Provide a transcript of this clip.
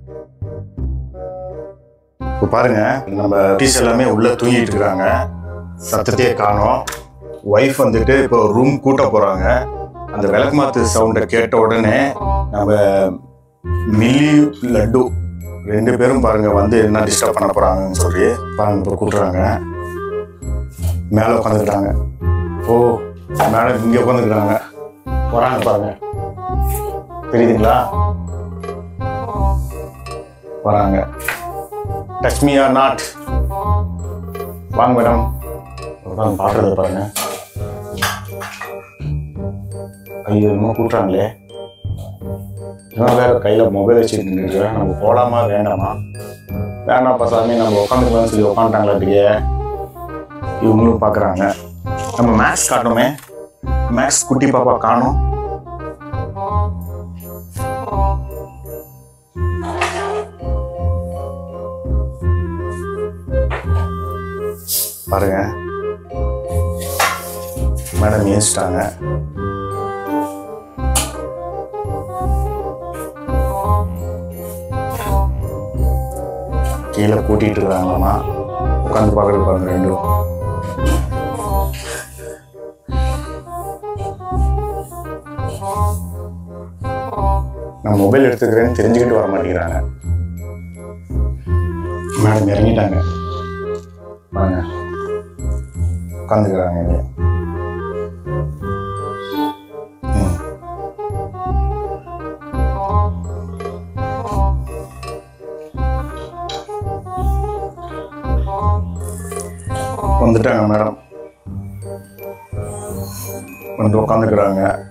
இப்போ பாருங்க நம்ம டீஸ் எல்லாமே உள்ள தூங்கிட்டு இருக்காங்க சத்தத்தையே காணோம் ஒய்ஃப் வந்துட்டு இப்போ ரூம் கூட்ட போறாங்க அந்த விளக்குமாத்து சவுண்டை கேட்ட உடனே நம்ம மில்லி லட்டு ரெண்டு பேரும் பாருங்க வந்து என்ன டிஸ்டர்ப் பண்ண போறாங்கன்னு சொல்லி பாருங்க இப்போ கூட்டுறாங்க மேலே உட்காந்துக்கிட்டாங்க ஓ மேடம் இங்கே உட்காந்துக்கிறாங்க வராங்க பாருங்க தெரியுதுங்களா வராங்க டச் மீ ஆர் நாட் வாங்க மேடம் உட்காந்து பார்க்குறது பாருங்க ஐயோ என்னமோ கூட்டுறாங்களே இவன் வேற கையில் மொபைல் வச்சுட்டு நின்றுருக்கிறேன் நம்ம போடாமா வேண்டாமா வேண்டாம்ப்பா சாமி நம்ம உட்காந்துக்கலாம்னு சொல்லி உட்காந்துட்டாங்களாட்டியே இவங்களும் பார்க்குறாங்க நம்ம மேக்ஸ் காட்டணுமே மேக்ஸ் குட்டி பாப்பா காணும் பாருங்க மேடம் ஏசிட்டாங்க கீழே கூட்டிட்டு இருக்காங்களாமா உட்காந்து பார்க்கறது பாருங்க ரெண்டும் நான் மொபைல் எடுத்துக்கிறேன்னு தெரிஞ்சுக்கிட்டு வர மாட்டேங்கிறாங்க மேடம் இறங்கிட்டாங்க வாங்க உட்காந்துக்கிறாங்க இங்கே ம். வந்துட்டாங்க மேடம் வந்து உட்காந்துக்கிறாங்க